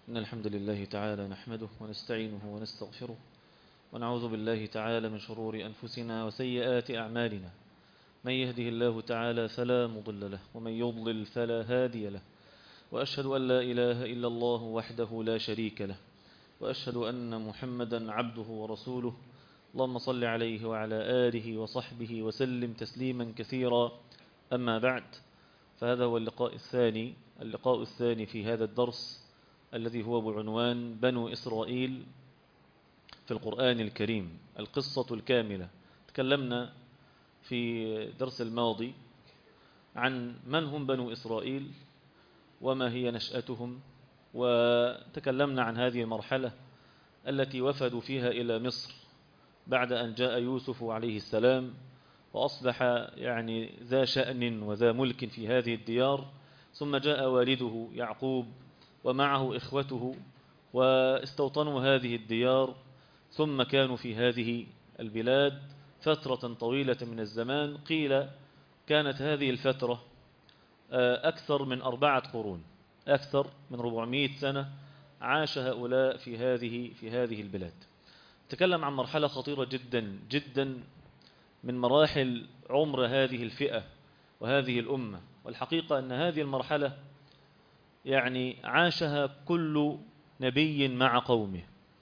إن الحمد لله تعالى نحمده ونستعينه ونستغفره ونعوذ بالله تعالى من شرور أنفسنا وسيئات أعمالنا من يهده الله تعالى فلا مضل له ومن يضلل فلا هادي له وأشهد أن لا إله إلا الله وحده لا شريك له وأشهد أن محمدا عبده ورسوله اللهم صل عليه وعلى آله وصحبه وسلم تسليما كثيرا أما بعد فهذا هو اللقاء الثاني اللقاء الثاني في هذا الدرس الذي هو بعنوان بنو إسرائيل في القرآن الكريم القصة الكاملة تكلمنا في درس الماضي عن من هم بنو إسرائيل وما هي نشأتهم وتكلمنا عن هذه المرحلة التي وفدوا فيها إلى مصر بعد أن جاء يوسف عليه السلام وأصبح يعني ذا شأن وذا ملك في هذه الديار ثم جاء والده يعقوب ومعه إخوته واستوطنوا هذه الديار ثم كانوا في هذه البلاد فترة طويلة من الزمان قيل كانت هذه الفترة أكثر من أربعة قرون أكثر من 400 سنة عاش هؤلاء في هذه في هذه البلاد تكلم عن مرحلة خطيرة جدا جدا من مراحل عمر هذه الفئة وهذه الأمة والحقيقة أن هذه المرحلة يعني عاشها كل نبي مع قومه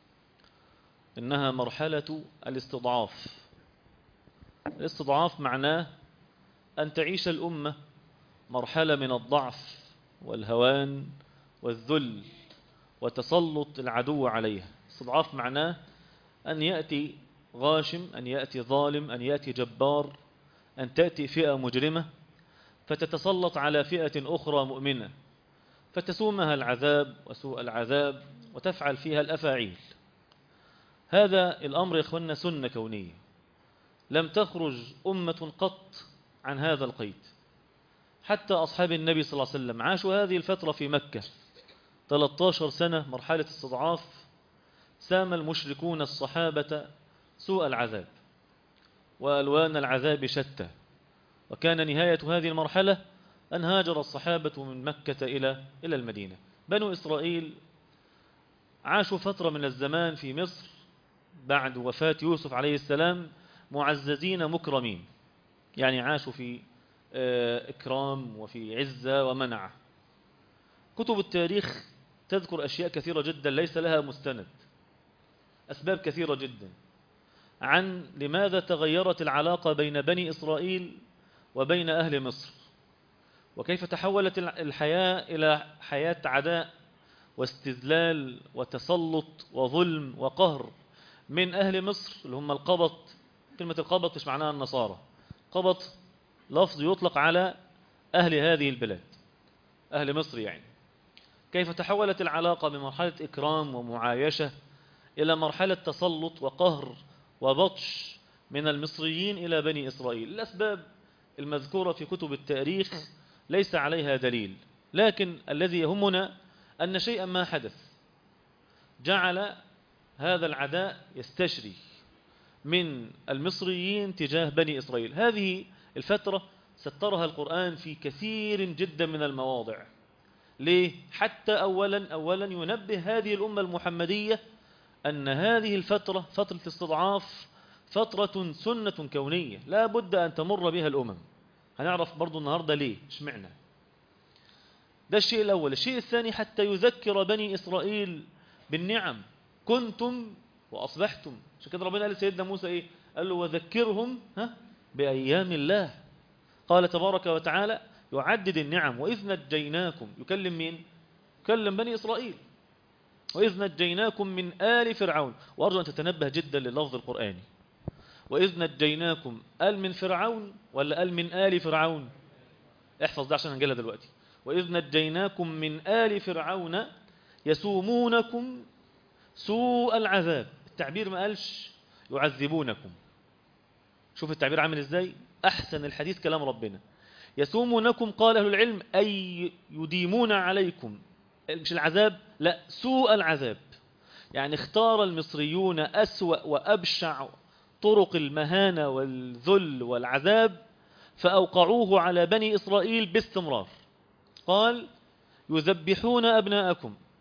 إنها مرحلة الاستضعاف الاستضعاف معناه أن تعيش الأمة مرحلة من الضعف والهوان والذل وتسلط العدو عليها استضعاف معناه أن يأتي غاشم أن يأتي ظالم أن يأتي جبار أن تأتي فئة مجرمة فتتسلط على فئة أخرى مؤمنة فتسومها العذاب وسوء العذاب وتفعل فيها الأفاعيل هذا الأمر يا إخوانا سنة كونية لم تخرج أمة قط عن هذا القيد حتى أصحاب النبي صلى الله عليه وسلم عاشوا هذه الفترة في مكة 13 سنة مرحلة استضعاف سام المشركون الصحابة سوء العذاب وألوان العذاب شتى وكان نهاية هذه المرحلة أن هاجر الصحابة من مكة إلى إلى المدينة بنو إسرائيل عاشوا فترة من الزمان في مصر بعد وفاة يوسف عليه السلام معززين مكرمين يعني عاشوا في إكرام وفي عزة ومنع كتب التاريخ تذكر أشياء كثيرة جدا ليس لها مستند أسباب كثيرة جدا عن لماذا تغيرت العلاقة بين بني إسرائيل وبين أهل مصر وكيف تحولت الحياة إلى حياة عداء واستذلال وتسلط وظلم وقهر من أهل مصر اللي هم القبط كلمة القبط مش معناها النصارى قبط لفظ يطلق على أهل هذه البلاد أهل مصر يعني كيف تحولت العلاقة من مرحلة إكرام ومعايشة إلى مرحلة تسلط وقهر وبطش من المصريين إلى بني إسرائيل الأسباب المذكورة في كتب التاريخ ليس عليها دليل لكن الذي يهمنا أن شيئا ما حدث جعل هذا العداء يستشري من المصريين تجاه بني إسرائيل هذه الفترة سترها القرآن في كثير جدا من المواضع ليه؟ حتى أولا أولا ينبه هذه الأمة المحمدية أن هذه الفترة فترة استضعاف فترة سنة كونية لا بد أن تمر بها الأمم هنعرف برضو النهاردة ليه اشمعنا ده الشيء الأول الشيء الثاني حتى يذكر بني إسرائيل بالنعم كنتم وأصبحتم عشان كده ربنا قال لسيدنا موسى إيه قال له وذكرهم ها بأيام الله قال تبارك وتعالى يعدد النعم وإذ نجيناكم يكلم مين يكلم بني إسرائيل وإذ نجيناكم من آل فرعون وأرجو أن تتنبه جدا لللفظ القرآني وإذ نجيناكم آل من فرعون ولا آل من آل فرعون احفظ ده عشان هنجيلها دلوقتي وإذ نجيناكم من آل فرعون يسومونكم سوء العذاب التعبير ما قالش يعذبونكم شوف التعبير عامل ازاي أحسن الحديث كلام ربنا يسومونكم قال أهل العلم أي يديمون عليكم مش العذاب لا سوء العذاب يعني اختار المصريون أسوأ وأبشع طرق المهانة والذل والعذاب فأوقعوه على بني إسرائيل باستمرار قال يذبحون أبناءكم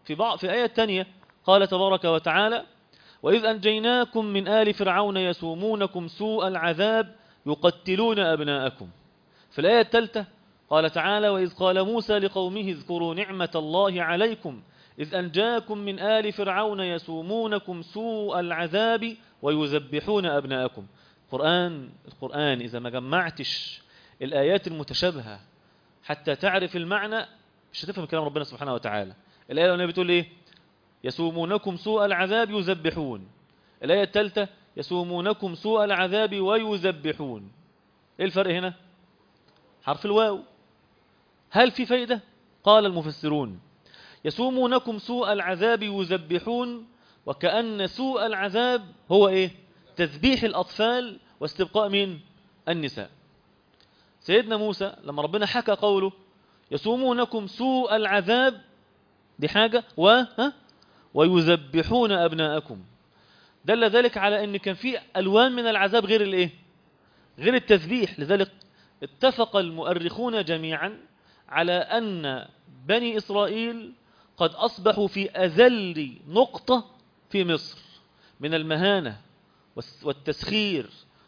في بعض في آية تانية قال تبارك وتعالى وإذ أنجيناكم من آل فرعون يسومونكم سوء العذاب يقتلون أبناءكم في الآية الثالثة قال تعالى وإذ قال موسى لقومه اذكروا نعمة الله عليكم إذ أنجاكم من آل فرعون يسومونكم سوء العذاب ويذبحون أبناءكم القرآن القرآن إذا ما جمعتش الآيات المتشابهة حتى تعرف المعنى مش هتفهم كلام ربنا سبحانه وتعالى الآية الأولانية بتقول إيه يسومونكم سوء العذاب يذبحون الآية الثالثة يسومونكم سوء العذاب ويذبحون إيه الفرق هنا حرف الواو هل في فايدة قال المفسرون يسومونكم سوء العذاب يذبحون وكأن سوء العذاب هو إيه تذبيح الأطفال واستبقاء من النساء سيدنا موسى لما ربنا حكى قوله يسومونكم سوء العذاب دي حاجة و ها ويذبحون أبناءكم دل ذلك على أن كان في ألوان من العذاب غير الإيه غير التذبيح لذلك اتفق المؤرخون جميعا على أن بني إسرائيل قد أصبحوا في أذل نقطة في مصر من المهانة والتسخير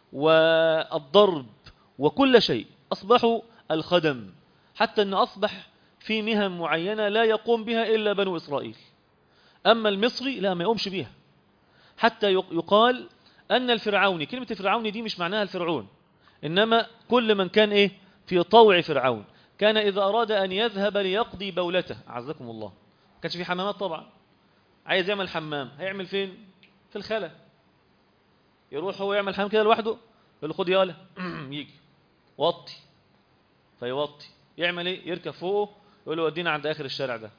والضرب وكل شيء أصبحوا الخدم حتى أن أصبح في مهن معينة لا يقوم بها إلا بنو إسرائيل أما المصري لا ما يقومش بها حتى يقال أن الفرعوني كلمة الفرعوني دي مش معناها الفرعون إنما كل من كان إيه في طوع فرعون كان إذا أراد أن يذهب ليقضي بولته أعزكم الله كانش في حمامات طبعا عايز يعمل حمام هيعمل فين في الخلا يروح هو يعمل حمام كده لوحده يقول له خد يالا يجي وطي فيوطي يعمل ايه يركب فوقه يقول له ودينا عند اخر الشارع ده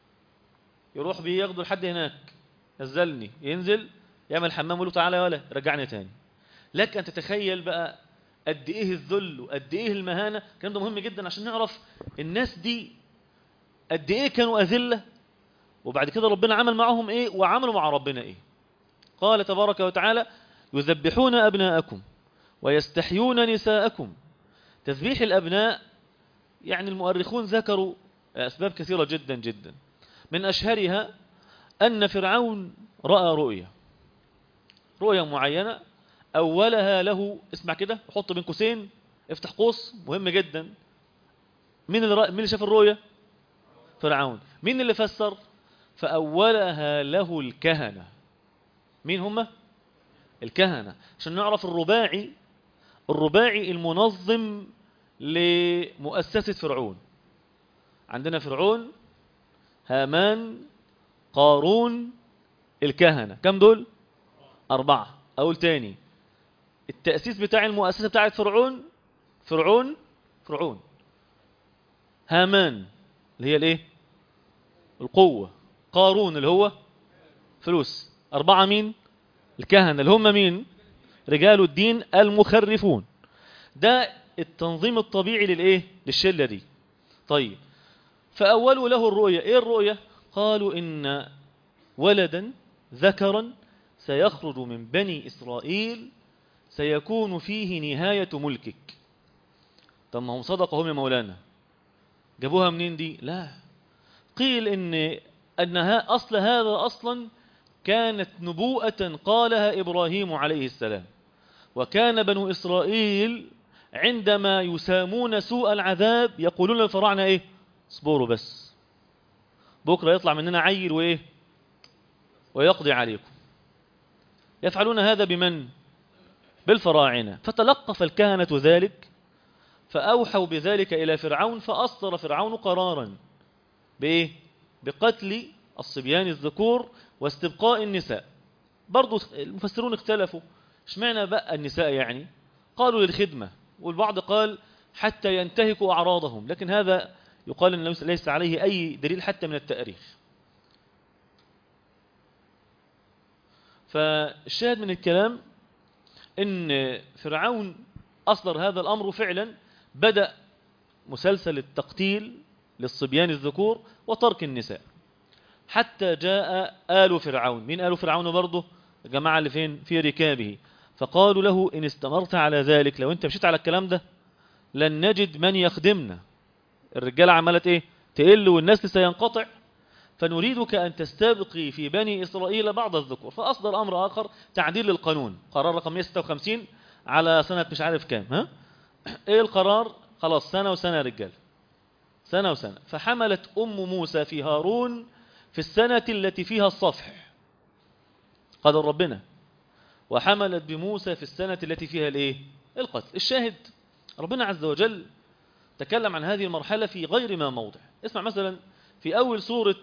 يروح بيه ياخده لحد هناك نزلني ينزل يعمل حمام يقول له تعالى يا ولا رجعني تاني لك ان تتخيل بقى قد ايه الذل وقد ايه المهانه الكلام ده مهم جدا عشان نعرف الناس دي قد ايه كانوا اذله وبعد كده ربنا عمل معهم ايه وعملوا مع ربنا ايه قال تبارك وتعالى يذبحون ابناءكم ويستحيون نساءكم تذبيح الابناء يعني المؤرخون ذكروا اسباب كثيره جدا جدا من اشهرها ان فرعون راى رؤيا رؤيا معينه أولها له اسمع كده حط بين قوسين افتح قوس مهم جدا مين اللي, مين اللي شاف الرؤية فرعون مين اللي فسر فأولها له الكهنة مين هم الكهنة عشان نعرف الرباعي الرباعي المنظم لمؤسسة فرعون عندنا فرعون هامان قارون الكهنة كم دول أربعة أقول تاني التأسيس بتاع المؤسسة بتاعت فرعون فرعون فرعون هامان اللي هي الايه القوة قارون اللي هو فلوس أربعة مين الكهنة اللي هم مين رجال الدين المخرفون ده التنظيم الطبيعي للايه للشلة دي طيب فأولوا له الرؤية ايه الرؤية قالوا إن ولدا ذكرا سيخرج من بني إسرائيل سيكون فيه نهاية ملكك طب ما هم صدقوا هم يا مولانا جابوها منين دي لا قيل إن أنها أصل هذا أصلا كانت نبوءة قالها إبراهيم عليه السلام وكان بنو إسرائيل عندما يسامون سوء العذاب يقولون للفراعنة إيه اصبروا بس بكرة يطلع مننا عيل وإيه ويقضي عليكم يفعلون هذا بمن بالفراعنة فتلقف الكهنة ذلك فأوحوا بذلك إلى فرعون فأصدر فرعون قرارا بإيه؟ بقتل الصبيان الذكور واستبقاء النساء برضو المفسرون اختلفوا اشمعنى بقى النساء يعني قالوا للخدمة والبعض قال حتى ينتهكوا أعراضهم لكن هذا يقال أن ليس عليه أي دليل حتى من التاريخ فالشاهد من الكلام ان فرعون أصدر هذا الأمر فعلا بدأ مسلسل التقتيل للصبيان الذكور وترك النساء حتى جاء آل فرعون مين آل فرعون برضه الجماعة اللي فين في ركابه فقالوا له إن استمرت على ذلك لو أنت مشيت على الكلام ده لن نجد من يخدمنا الرجالة عملت إيه تقل والناس سينقطع فنريدك أن تستبقي في بني إسرائيل بعض الذكور فأصدر أمر آخر تعديل للقانون قرار رقم 156 على سنة مش عارف كام ها إيه القرار خلاص سنة وسنة يا رجال سنة وسنة فحملت أم موسى في هارون في السنة التي فيها الصفح قدر ربنا وحملت بموسى في السنة التي فيها الايه القتل الشاهد ربنا عز وجل تكلم عن هذه المرحلة في غير ما موضع اسمع مثلا في أول سورة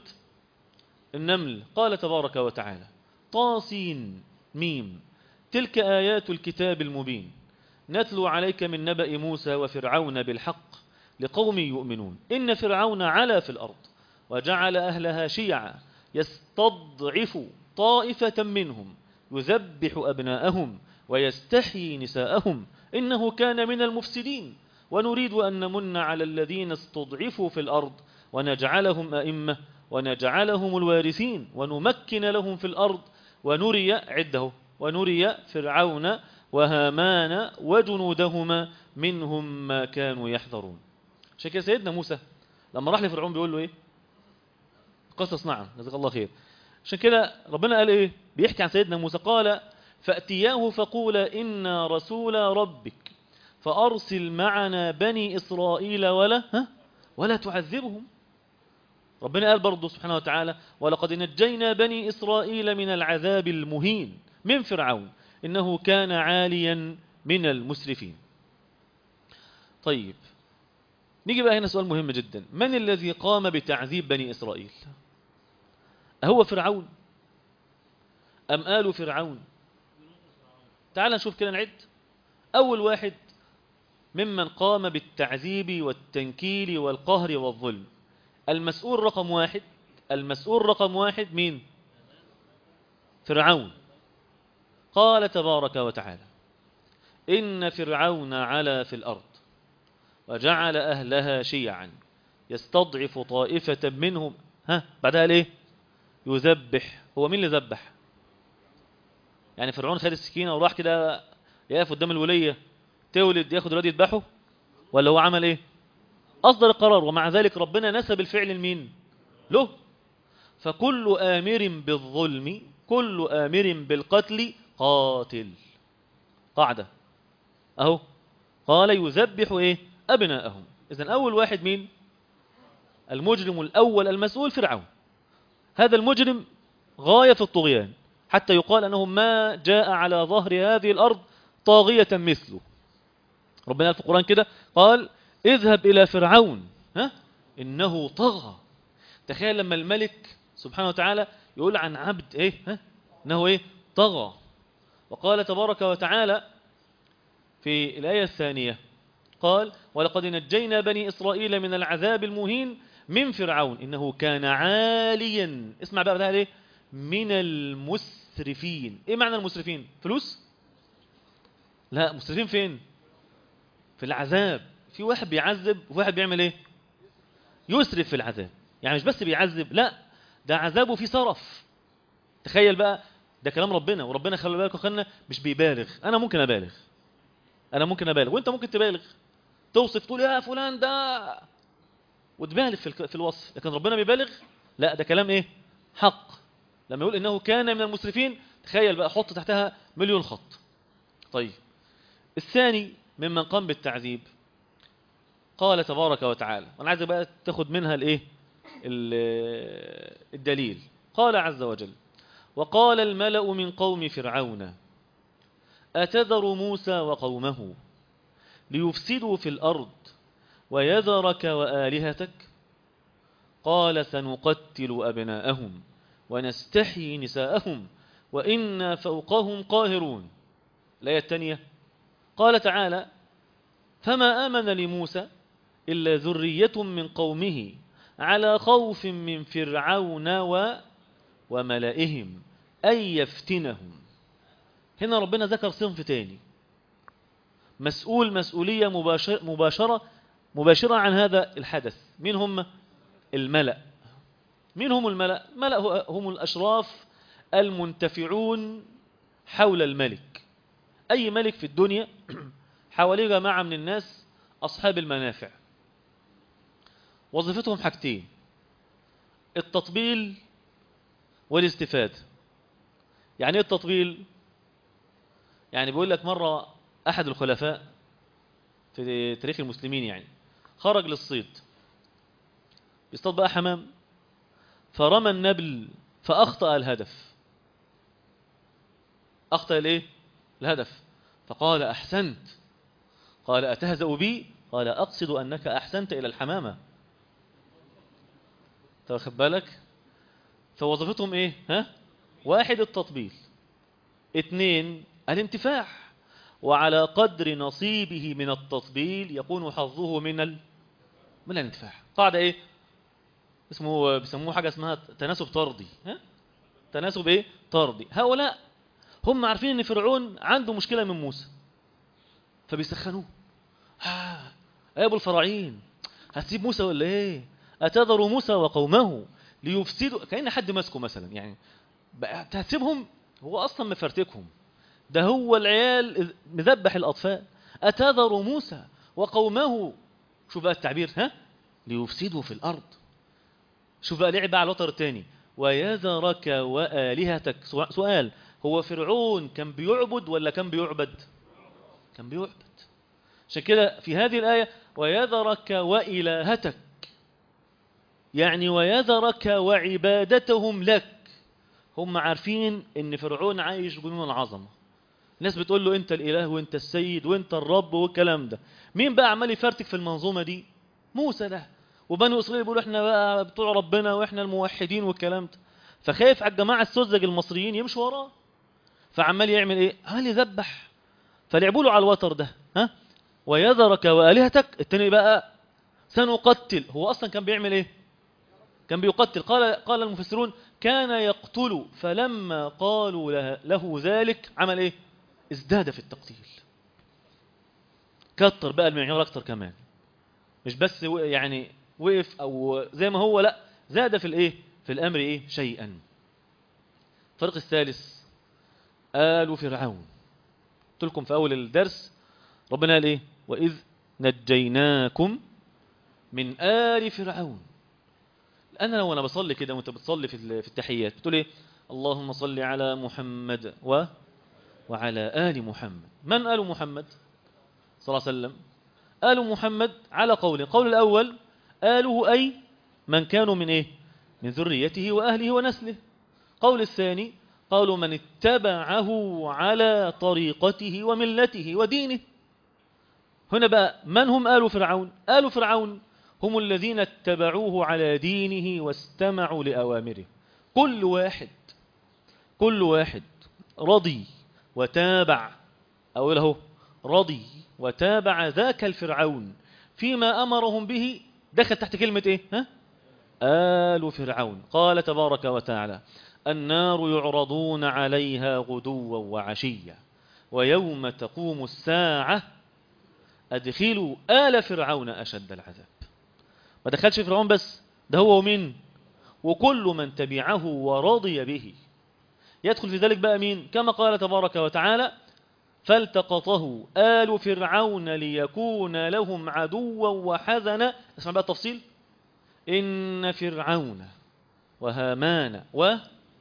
النمل قال تبارك وتعالى طاسين ميم تلك آيات الكتاب المبين نتلو عليك من نبأ موسى وفرعون بالحق لقوم يؤمنون إن فرعون علا في الأرض وجعل أهلها شيعا يستضعف طائفة منهم يذبح أبناءهم ويستحيي نساءهم إنه كان من المفسدين ونريد أن نمن على الذين استضعفوا في الأرض ونجعلهم أئمة ونجعلهم الوارثين ونمكن لهم في الأرض ونري عده ونري فرعون وهامان وجنودهما منهم ما كانوا يحذرون عشان كده سيدنا موسى لما راح لفرعون بيقول له ايه قصص نعم جزاك الله خير عشان كده ربنا قال ايه بيحكي عن سيدنا موسى قال فأتياه فقولا إنا رسول ربك فأرسل معنا بني إسرائيل ولا ها ولا تعذبهم ربنا قال برضه سبحانه وتعالى ولقد نجينا بني إسرائيل من العذاب المهين من فرعون إنه كان عاليا من المسرفين طيب نيجي بقى هنا سؤال مهم جدا من الذي قام بتعذيب بني إسرائيل أهو فرعون أم آل فرعون تعال نشوف كده نعد أول واحد ممن قام بالتعذيب والتنكيل والقهر والظلم المسؤول رقم واحد المسؤول رقم واحد مين فرعون قال تبارك وتعالى إن فرعون علا في الأرض وجعل أهلها شيعا يستضعف طائفة منهم ها بعدها ليه يذبح هو مين اللي ذبح يعني فرعون خد السكينة وراح كده يقف قدام الولية تولد ياخد الولاد يذبحه ولا هو عمل ايه أصدر القرار ومع ذلك ربنا نسب الفعل لمين له فكل آمر بالظلم كل آمر بالقتل قاتل قاعدة أهو قال يذبح إيه أبناءهم إذن أول واحد مين المجرم الأول المسؤول فرعون هذا المجرم غاية في الطغيان حتى يقال أنه ما جاء على ظهر هذه الأرض طاغية مثله ربنا في القرآن كده قال اذهب إلى فرعون ها؟ إنه طغى تخيل لما الملك سبحانه وتعالى يقول عن عبد إيه ها؟ إنه إيه طغى وقال تبارك وتعالى في الآية الثانية قال ولقد نجينا بني إسرائيل من العذاب المهين من فرعون إنه كان عاليا اسمع بقى ده ايه من المسرفين ايه معنى المسرفين فلوس لا مسرفين فين في العذاب في واحد بيعذب وواحد بيعمل ايه يسرف في العذاب يعني مش بس بيعذب لا ده عذابه فيه صرف تخيل بقى ده كلام ربنا وربنا خلي بالك وخلنا مش بيبالغ انا ممكن ابالغ انا ممكن ابالغ وانت ممكن تبالغ توصف تقول يا فلان ده وتبالغ في في الوصف لكن ربنا بيبالغ لا ده كلام ايه حق لما يقول انه كان من المسرفين تخيل بقى حط تحتها مليون خط طيب الثاني ممن قام بالتعذيب قال تبارك وتعالى وانا عايز بقى تاخد منها الايه الدليل قال عز وجل وقال الملأ من قوم فرعون أتذر موسى وقومه ليفسدوا في الأرض ويذرك وآلهتك قال سنقتل أبناءهم ونستحيي نساءهم وإنا فوقهم قاهرون الآية الثانية قال تعالى فما آمن لموسى إلا ذرية من قومه على خوف من فرعون و وملئهم أن يفتنهم هنا ربنا ذكر صنف تاني مسؤول مسؤولية مباشرة, مباشرة مباشرة عن هذا الحدث مين هم الملأ مين هم الملأ الملأ هم الأشراف المنتفعون حول الملك أي ملك في الدنيا حواليه جماعة من الناس أصحاب المنافع وظيفتهم حاجتين التطبيل والاستفادة يعني ايه التطبيل يعني بيقول لك مرة أحد الخلفاء في تاريخ المسلمين يعني خرج للصيد بيصطاد بقى حمام فرمى النبل فأخطأ الهدف أخطأ الايه الهدف فقال أحسنت قال أتهزأ بي قال أقصد أنك أحسنت إلى الحمامة تاخد بالك فوظيفتهم إيه ها واحد التطبيل اثنين الانتفاع وعلى قدر نصيبه من التطبيل يكون حظه من ال... من الانتفاع قاعدة ايه اسمه بيسموه حاجة اسمها تناسب طردي ها تناسب ايه طردي هؤلاء هم عارفين ان فرعون عنده مشكلة من موسى فبيسخنوه ها يا ابو الفراعين هتسيب موسى ولا ايه اتذر موسى وقومه ليفسدوا كأن حد ماسكه مثلا يعني بقى هتسيبهم هو اصلا مفرتكهم ده هو العيال مذبح الأطفال أتذر موسى وقومه شوف بقى التعبير ها ليفسدوا في الأرض شوف بقى لعب على الوتر الثاني ويذرك وآلهتك سؤال هو فرعون كان بيعبد ولا كان بيعبد كان بيعبد عشان كده في هذه الآية ويذرك وإلهتك يعني ويذرك وعبادتهم لك هم عارفين ان فرعون عايش جنون العظمه الناس بتقول له انت الاله وانت السيد وانت الرب والكلام ده مين بقى عمال يفرتك في المنظومه دي موسى ده وبنو اسرائيل بيقولوا احنا بقى بتوع ربنا واحنا الموحدين والكلام ده فخايف على الجماعه السذج المصريين يمشوا وراه فعمال يعمل ايه عمال يذبح فلعبوا له على الوتر ده ها ويذرك والهتك التاني بقى سنقتل هو اصلا كان بيعمل ايه كان بيقتل قال قال المفسرون كان يقتل فلما قالوا له, له ذلك عمل ايه ازداد في التقتيل كتر بقى المعيار اكتر كمان مش بس يعني وقف او زي ما هو لا زاد في الايه في الامر ايه شيئا الفرق الثالث آل فرعون قلت لكم في اول الدرس ربنا قال ايه واذ نجيناكم من آل فرعون انا لو انا بصلي كده وانت بتصلي في في التحيات بتقول ايه اللهم صل على محمد و وعلى آل محمد من آل محمد صلى الله عليه وسلم آل محمد على قول قول الأول آله أي من كانوا من إيه من ذريته وأهله ونسله قول الثاني قالوا من اتبعه على طريقته وملته ودينه هنا بقى من هم آل فرعون آل فرعون هم الذين اتبعوه على دينه واستمعوا لأوامره كل واحد كل واحد رضي وتابع أو له رضي وتابع ذاك الفرعون فيما أمرهم به دخل تحت كلمة إيه ها؟ آل فرعون قال تبارك وتعالى النار يعرضون عليها غدوا وعشيا ويوم تقوم الساعة أدخلوا آل فرعون أشد العذاب ما دخلش فرعون بس ده هو ومين وكل من تبعه ورضي به يدخل في ذلك بقى مين كما قال تبارك وتعالى فالتقطه آل فرعون ليكون لهم عدوا وحزنا اسمع بقى التفصيل إن فرعون وهامان و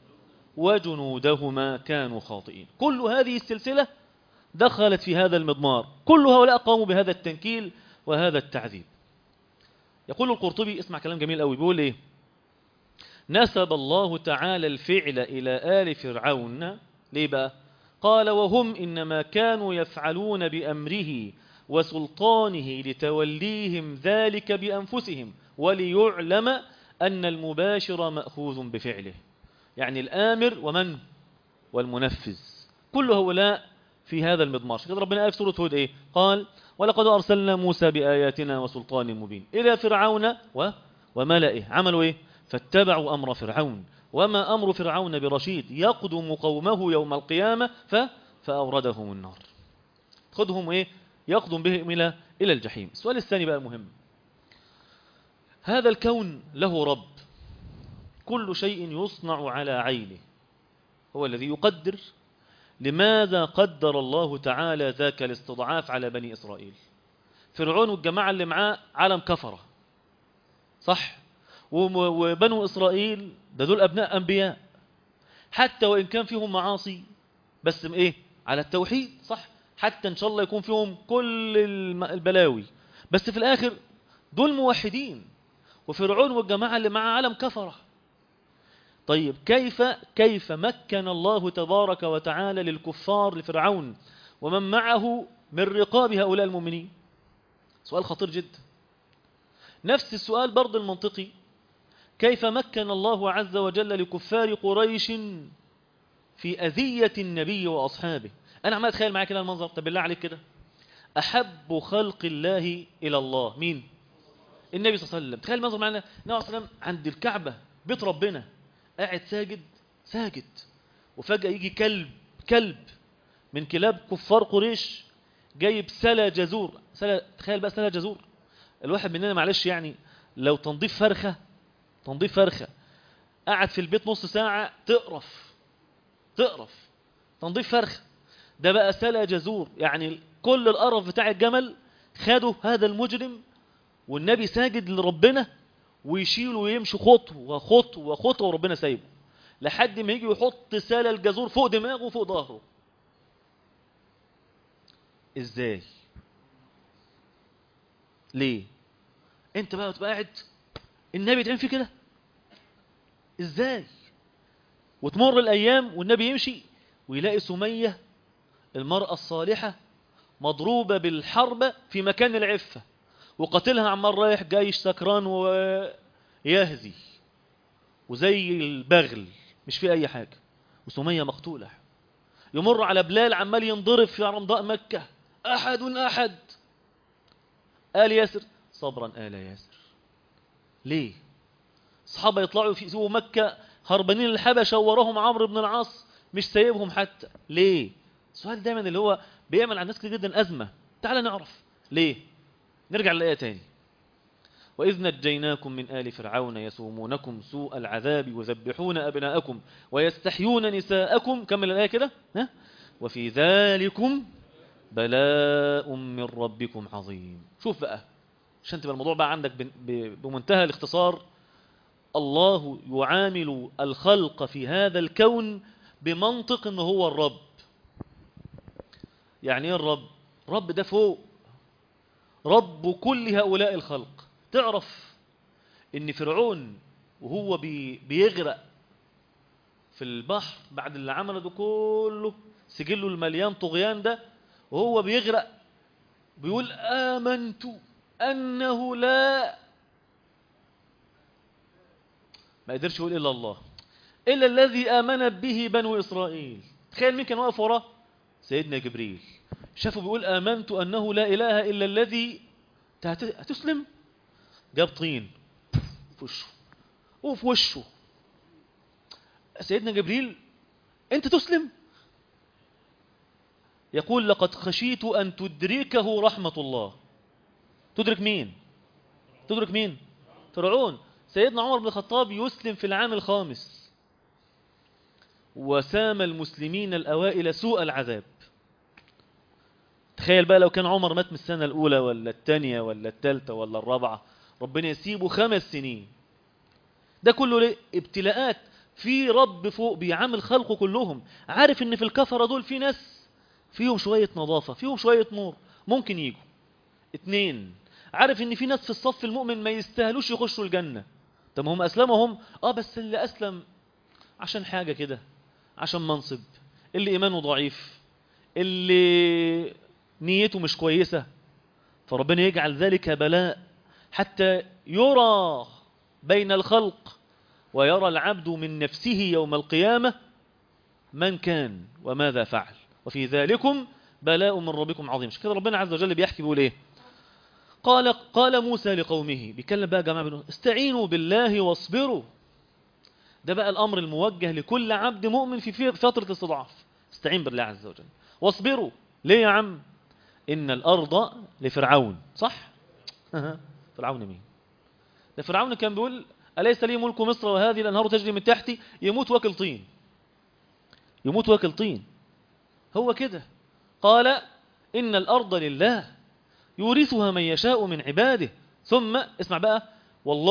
وجنودهما كانوا خاطئين كل هذه السلسلة دخلت في هذا المضمار كل هؤلاء قاموا بهذا التنكيل وهذا التعذيب يقول القرطبي اسمع كلام جميل قوي بيقول ايه نسب الله تعالى الفعل إلى آل فرعون ليه بقى قال وهم إنما كانوا يفعلون بأمره وسلطانه لتوليهم ذلك بأنفسهم وليعلم أن المباشر مأخوذ بفعله يعني الآمر ومن والمنفذ كل هؤلاء في هذا المضمار كده ربنا قال في سورة هود إيه قال ولقد أرسلنا موسى بآياتنا وسلطان مبين إلى فرعون و... وملئه عملوا إيه فاتبعوا أمر فرعون وما أمر فرعون برشيد يقدم قومه يوم القيامة ف... فأوردهم النار خذهم إيه يقدم بهم إلى إلى الجحيم السؤال الثاني بقى المهم هذا الكون له رب كل شيء يصنع على عينه هو الذي يقدر لماذا قدر الله تعالى ذاك الاستضعاف على بني إسرائيل فرعون والجماعة اللي معاه عالم كفرة صح وم- وبنو إسرائيل ده دول أبناء أنبياء حتى وإن كان فيهم معاصي بس م- إيه على التوحيد صح حتى إن شاء الله يكون فيهم كل الم- البلاوي بس في الآخر دول موحدين وفرعون والجماعة اللي مع عالم كفرة طيب كيف كيف مكن الله تبارك وتعالى للكفار لفرعون ومن معه من رقاب هؤلاء المؤمنين سؤال خطير جدا نفس السؤال برضه المنطقي كيف مكن الله عز وجل لكفار قريش في أذية النبي وأصحابه أنا عمال أتخيل معاك كده المنظر طب بالله عليك كده أحب خلق الله إلى الله مين النبي صلى الله عليه وسلم تخيل المنظر معنا النبي صلى الله عليه وسلم عند الكعبة بيت ربنا قاعد ساجد ساجد وفجأة يجي كلب كلب من كلاب كفار قريش جايب سلا جزور سلا تخيل بقى سلا جزور الواحد مننا معلش يعني لو تنظيف فرخة تنظيف فرخة قعد في البيت نص ساعة تقرف تقرف تنظيف فرخة ده بقى سلا جزور يعني كل القرف بتاع الجمل خده هذا المجرم والنبي ساجد لربنا ويشيله ويمشي خطوة خطوة خطوة وربنا سايبه لحد ما يجي يحط سالة الجزور فوق دماغه وفوق ظهره ازاي ليه انت بقى تبقى قاعد النبي تعمل فيه كده ازاي وتمر الايام والنبي يمشي ويلاقي سمية المرأة الصالحة مضروبة بالحربة في مكان العفة وقاتلها عمال رايح جايش سكران ويهزي وزي البغل مش في اي حاجة وسمية مقتولة يمر على بلال عمال ينضرب في رمضاء مكة أحد أحد آل ياسر صبرا آل ياسر ليه صحابة يطلعوا في سوق مكة هربانين الحبشة وراهم عمرو بن العاص مش سايبهم حتى ليه السؤال دايما اللي هو بيعمل على الناس كتير جدا أزمة تعال نعرف ليه نرجع للآية تاني وإذ نجيناكم من آل فرعون يسومونكم سوء العذاب ويذبحون أبناءكم ويستحيون نساءكم كمل الآية كده ها؟ وفي ذلكم بلاء من ربكم عظيم شوف بقى عشان تبقى الموضوع بقى عندك ب- ب- بمنتهى الاختصار الله يعامل الخلق في هذا الكون بمنطق انه هو الرب يعني ايه الرب رب ده فوق رب كل هؤلاء الخلق تعرف ان فرعون وهو بي بيغرق في البحر بعد اللي عمله ده كله سجله المليان طغيان ده وهو بيغرق بيقول آمنت أنه لا ما قدرش يقول إلا الله إلا الذي آمن به بنو إسرائيل تخيل مين كان واقف وراه سيدنا جبريل شافه بيقول آمنت أنه لا إله إلا الذي هت- هتسلم جاب طين في وشه وفي وشه سيدنا جبريل أنت تسلم يقول لقد خشيت أن تدركه رحمة الله تدرك مين تدرك مين فرعون سيدنا عمر بن الخطاب يسلم في العام الخامس وسام المسلمين الأوائل سوء العذاب تخيل بقى لو كان عمر مات من السنة الأولى ولا الثانية ولا الثالثة ولا الرابعة ربنا يسيبه خمس سنين ده كله ليه؟ ابتلاءات في رب فوق بيعامل خلقه كلهم عارف ان في الكفرة دول في ناس فيهم شوية نظافة فيهم شوية نور ممكن يجوا اتنين عارف ان في ناس في الصف المؤمن ما يستاهلوش يخشوا الجنة طب ما هم اسلموا هم اه بس اللي اسلم عشان حاجة كده عشان منصب اللي ايمانه ضعيف اللي نيته مش كويسة فربنا يجعل ذلك بلاء حتى يرى بين الخلق ويرى العبد من نفسه يوم القيامة من كان وماذا فعل وفي ذلكم بلاء من ربكم عظيم عشان كده ربنا عز وجل بيحكي بيقول ايه قال قال موسى لقومه بيكلم بقى يا جماعه بيقول استعينوا بالله واصبروا ده بقى الامر الموجه لكل عبد مؤمن في في فتره استضعاف استعين بالله عز وجل واصبروا ليه يا عم ان الارض لفرعون صح فرعون مين ده فرعون كان بيقول أليس لي ملك مصر وهذه الأنهار تجري من تحتي يموت واكل طين يموت واكل طين هو كده قال إن الأرض لله يورثها من يشاء من عباده ثم اسمع بقى والله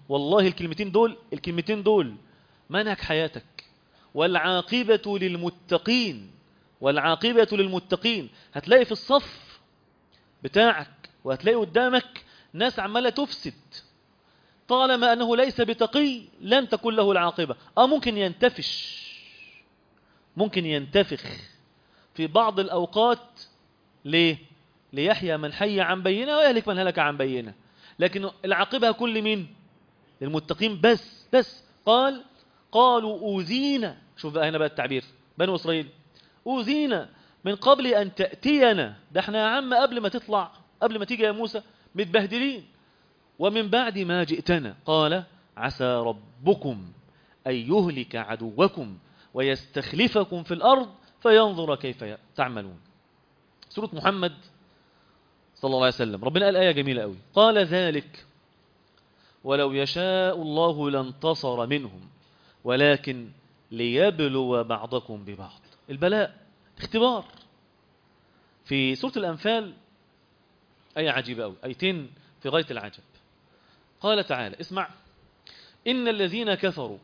والله الكلمتين دول الكلمتين دول منهج حياتك والعاقبة للمتقين والعاقبة للمتقين هتلاقي في الصف بتاعك وهتلاقي قدامك ناس عمالة تفسد طالما أنه ليس بتقي لن تكون له العاقبة أو ممكن ينتفش ممكن ينتفخ في بعض الأوقات ليه؟ ليحيى من حي عن بينه ويهلك من هلك عن بينه لكن العاقبة كل مين؟ للمتقين بس بس قال قالوا أوذينا شوف بقى هنا بقى التعبير بنو إسرائيل أوذينا من قبل أن تأتينا ده احنا يا عم قبل ما تطلع قبل ما تيجي يا موسى متبهدلين ومن بعد ما جئتنا قال عسى ربكم أن يهلك عدوكم ويستخلفكم في الأرض فينظر كيف تعملون سورة محمد صلى الله عليه وسلم ربنا قال آية جميلة قوي قال ذلك ولو يشاء الله لانتصر منهم ولكن ليبلو بعضكم ببعض البلاء اختبار في سورة الأنفال آية عجيبة أوي آيتين في غاية العجب قال تعالى اسمع إن الذين كفروا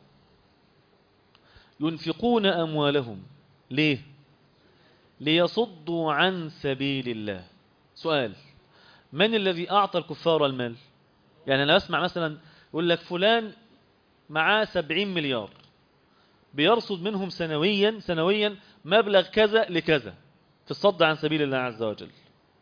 ينفقون أموالهم ليه ليصدوا عن سبيل الله سؤال من الذي أعطى الكفار المال يعني أنا أسمع مثلا يقول لك فلان معاه سبعين مليار بيرصد منهم سنويا سنويا مبلغ كذا لكذا في الصد عن سبيل الله عز وجل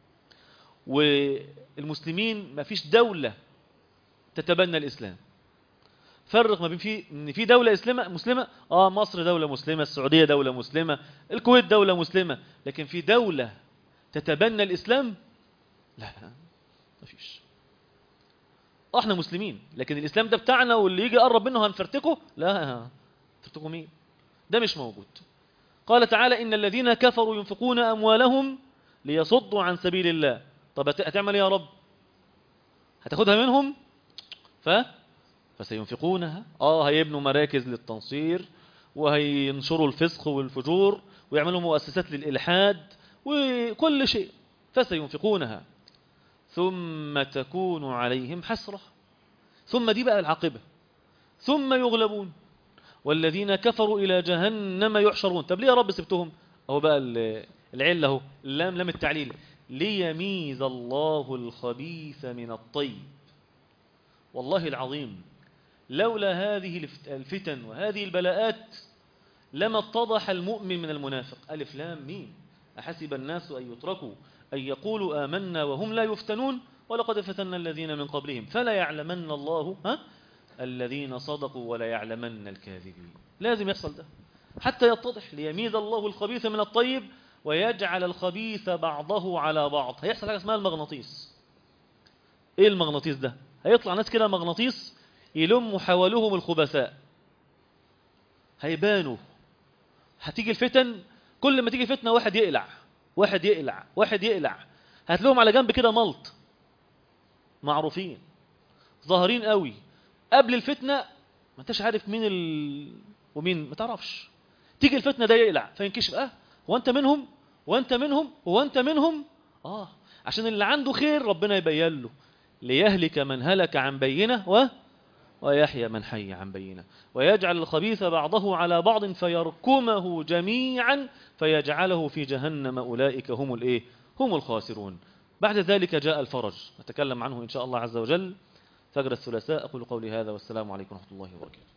والمسلمين ما فيش دولة تتبنى الإسلام فرق ما بين في ان في دولة اسلامة مسلمة اه مصر دولة مسلمة السعودية دولة مسلمة الكويت دولة مسلمة لكن في دولة تتبنى الإسلام لا ما فيش احنا مسلمين لكن الإسلام ده بتاعنا واللي يجي يقرب منه هنفرتكه لا فرتكه مين ده مش موجود قال تعالى إن الذين كفروا ينفقون أموالهم ليصدوا عن سبيل الله طب هتعمل ايه يا رب هتاخدها منهم ف فسينفقونها اه هيبنوا مراكز للتنصير وهينشروا الفسق والفجور ويعملوا مؤسسات للإلحاد وكل شيء فسينفقونها ثم تكون عليهم حسرة ثم دي بقى العاقبة ثم يغلبون والذين كفروا إلى جهنم يحشرون طب ليه يا رب سبتهم اهو بقى العلة اهو اللام لام التعليل ليميز الله الخبيث من الطيب والله العظيم لولا هذه الفتن وهذه البلاءات لما اتضح المؤمن من المنافق ألف لام مين أحسب الناس أن يتركوا أن يقولوا آمنا وهم لا يفتنون ولقد فتنا الذين من قبلهم فلا يعلمن الله ها الذين صدقوا ولا يعلمن الكاذبين لازم يحصل ده حتى يتضح ليميز الله الخبيث من الطيب ويجعل الخبيث بعضه على بعض هيحصل حاجة اسمها المغناطيس ايه المغناطيس ده هيطلع ناس كده مغناطيس يلم حولهم الخبثاء هيبانوا هتيجي الفتن كل ما تيجي فتنة واحد يقلع واحد يقلع واحد يقلع هتلاقيهم على جنب كده ملط معروفين ظاهرين قوي قبل الفتنة ما انتش عارف مين ال... ومين ما تعرفش تيجي الفتنة ده يقلع فينكشف اه هو انت منهم وانت منهم هو انت منهم اه عشان اللي عنده خير ربنا يبين له ليهلك من هلك عن بينه و ويحيى من حي عن بينه ويجعل الخبيث بعضه على بعض فيركمه جميعا فيجعله في جهنم أولئك هم الإيه؟ هم الخاسرون بعد ذلك جاء الفرج نتكلم عنه إن شاء الله عز وجل فجر الثلاثاء أقول قولي هذا والسلام عليكم ورحمة الله وبركاته